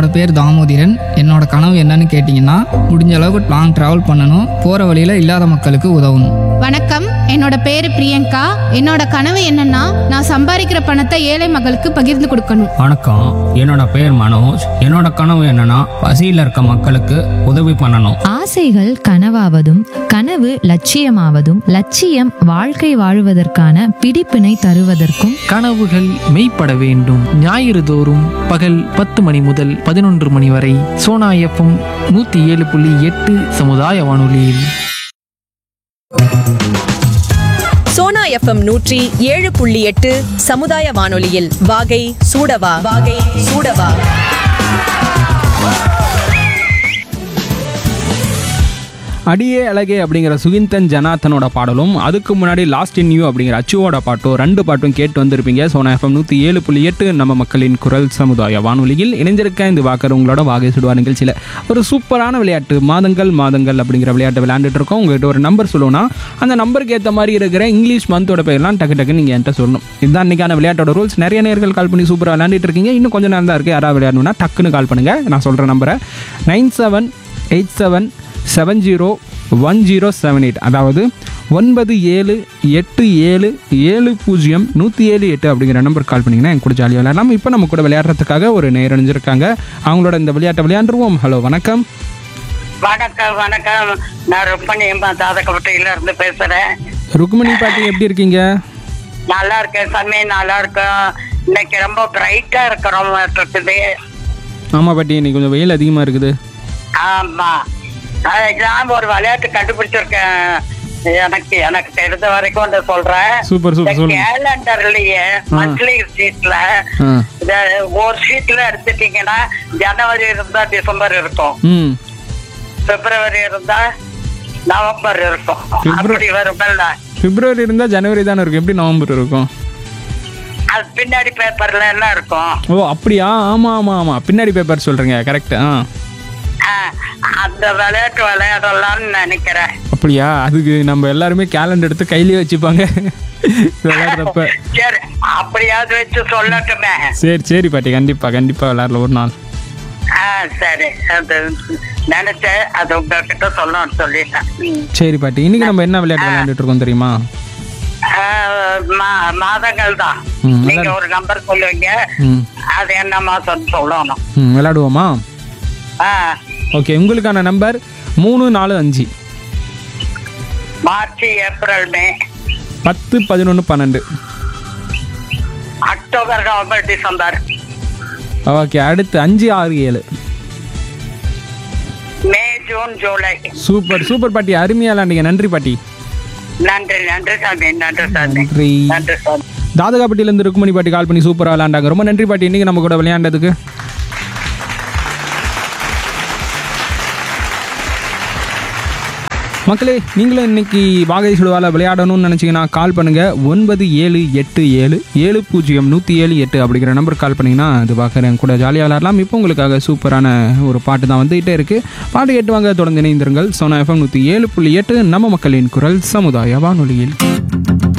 என்னோட பேர் தாமோதிரன் என்னோட கனவு என்னன்னு கேட்டிங்கன்னா முடிஞ்ச அளவுக்கு லாங் ட்ராவல் பண்ணணும் போகிற வழியில் இல்லாத மக்களுக்கு உதவணும் வணக்கம் என்னோட பேரு பிரியங்கா என்னோட கனவு என்னன்னா நான் சம்பாதிக்கிற பணத்தை ஏழை மக்களுக்கு பகிர்ந்து கொடுக்கணும் வணக்கம் என்னோட பேர் மனோஜ் என்னோட கனவு என்னன்னா பசியில் இருக்க மக்களுக்கு உதவி பண்ணணும் ஆசைகள் கனவாவதும் கனவு லட்சியமாவதும் லட்சியம் வாழ்க்கை வாழுவதற்கான பிடிப்பினை தருவதற்கும் கனவுகள் மெய்ப்பட வேண்டும் ஞாயிறு தோறும் பகல் பத்து மணி முதல் பதினொன்று மணி வரை சோனா எஃப்எம் நூற்றி ஏழு புள்ளி எட்டு சமுதாய வானொலியில் சோனா எஃப்எம் நூற்றி ஏழு புள்ளி எட்டு சமுதாய வானொலியில் வாகை சூடவா வாகை சூடவா அடியே அழகே அப்படிங்கிற சுகிந்தன் ஜனாத்தனோட பாடலும் அதுக்கு முன்னாடி லாஸ்ட் இன் யூ அப்படிங்கிற அச்சுவோட பாட்டும் ரெண்டு பாட்டும் கேட்டு வந்திருப்பீங்க சோனா எஃப்எம் நூற்றி ஏழு புள்ளி எட்டு நம்ம மக்களின் குரல் சமுதாய வானொலியில் இணைஞ்சிருக்க இந்த வாக்கர் உங்களோட வாகை சுடுவா நிகழ்ச்சியில் ஒரு சூப்பரான விளையாட்டு மாதங்கள் மாதங்கள் அப்படிங்கிற விளையாட்டை விளையாண்டுட்டு இருக்கோம் உங்கள்கிட்ட ஒரு நம்பர் சொல்லுவோம்னா அந்த நம்பருக்கு ஏற்ற மாதிரி இருக்கிற இங்கிலீஷ் மந்தோட பேர்லாம் டக்கு டக்கு நீங்கள் என்கிட்ட சொல்லணும் இதுதான் இன்னைக்கான விளையாட்டோட ரூல்ஸ் நிறைய நேர்கள் கால் பண்ணி சூப்பராக விளையாண்டுட்டு இருக்கீங்க இன்னும் கொஞ்சம் நேரம் தான் இருக்குது யாராவது விளையாடணும்னா டக்குன்னு கால் பண்ணுங்கள் நான் சொல்கிற நம்பரை nine seven eight seven seven zero one zero seven eight அதாவது ஒன்பது ஏழு எட்டு ஏழு ஏழு பூஜ்ஜியம் நூற்றி ஏழு எட்டு அப்படிங்கிற நம்பர் கால் பண்ணிங்கன்னா என் கூட ஜாலியாக விளையாடலாம் இப்போ நம்ம கூட விளையாடுறதுக்காக ஒரு நேரம் அணிஞ்சிருக்காங்க அவங்களோட இந்த விளையாட்டை விளையாண்டுருவோம் ஹலோ வணக்கம் வணக்கம் வணக்கம் நான் ருப்பணியம்மா தாதகப்பட்டையில இருந்து பேசுறேன் ருக்மணி பாட்டி எப்படி இருக்கீங்க நல்லா இருக்கேன் சாமி நல்லா இருக்கேன் இன்னைக்கு ரொம்ப பிரைட்டா இருக்கிறோம் இருக்குது ஆமாம் பாட்டி இன்னைக்கு கொஞ்சம் வெயில் அதிகமாக இருக்குது ஆமா அஹ் நான் ஒரு விளையாட்டு கண்டுபிடிச்சிருக்கேன் எனக்கு எனக்கு தெரிஞ்ச வரைக்கும் ஒன்று சொல்றேன் சூப்பர், சூப்பர், சொல்லுங்க. கேலண்டர்லயே மந்த்லி ஷீட்ல ஆ இந்த ஒரு ஷீட்ல எடுத்துட்டீங்கன்னா ஜனவரி இருந்தா டிசம்பர் இருக்கும் ம் பிப்ரவரி இருந்தா நவம்பர் இருக்கும் பிப்ர- அப்படி வருமல்ல பிப்ரவரி இருந்தால் ஜனவரி தானே இருக்கும் எப்படி நவம்பர் இருக்கும் அது பின்னாடி பேப்பர்ல எல்லாம் இருக்கும் ஓ அப்படியா ஆமாம் ஆமாம் ஆமாம் பின்னாடி பேப்பர் சொல்கிறீங்க கரெக்ட் ஆ ஆ, அந்த விளையாட்டு விளையாடலாம்னு நினைக்கிறேன் அப்படியா அதுக்கு நம்ம எல்லாருமே கேலண்டர் எடுத்து கையிலேயே வச்சுப்பாங்க விளையாடுறப்ப சரி அப்படியாவது வச்சு சொல்லட்டுமே சரி சரி பாட்டி கண்டிப்பாக கண்டிப்பாக விளையாடல ஒரு நாள் ஆ சரி அது நினைச்சேன் அது உங்ககிட்ட சொல்லணும்னு சொல்லிட்டேன் ம். சரி பாட்டி இன்னைக்கு நம்ம என்ன விளையாட்டு விளையாண்டுட்டு இருக்கோம் தெரியுமா ஆ, மா- மாதங்கள் தான் ம், நீங்க ஒரு நம்பர் சொல்லுவீங்க ம் அது என்ன மாசம் சொல்லணும் ம் விளையாடுவோமா ஆ, ஓகே உங்களுக்கான நம்பர் மூணு நாலு அஞ்சு மார்ச் ஏப்ரல் மே பத்து பதினொன்று பன்னெண்டு அக்டோபர் நவம்பர் டிசம்பர் ஓகே அடுத்து அஞ்சு ஆறு ஏழு May June July super super பாட்டி அருமையாக விளையாண்டீங்க நன்றி பாட்டி நன்றி நன்றி சாமி நன்றி சாமி நன்றி நன்றி சாமி தாதகாப்பட்டியிலேருந்து ருக்குமணி பாட்டி கால் பண்ணி சூப்பராக விளையாண்டாங்க ரொம்ப நன்றி பாட்டி இன்னைக்கு நம்ம கூட விளையாண்டதுக்கு மக்களே நீங்களும் இன்னைக்கு வாகை சுடுவால விளையாடணும்னு நினச்சிங்கன்னா கால் பண்ணுங்கள் ஒன்பது ஏழு எட்டு ஏழு ஏழு பூஜ்ஜியம் நூற்றி ஏழு எட்டு அப்படிங்கிற நம்பர் கால் பண்ணிங்கன்னா அது பார்க்குறேன் கூட ஜாலியாக விளையாடலாம் இப்போ உங்களுக்காக சூப்பரான ஒரு பாட்டு தான் வந்துகிட்டே இருக்குது பாட்டு கேட்டு வாங்க தொடர்ந்து இணைந்திருங்கள் சோனா எஃப்எம் நூற்றி ஏழு புள்ளி எட்டு நம்ம மக்களின் குரல் சமுதாய வானொலியில்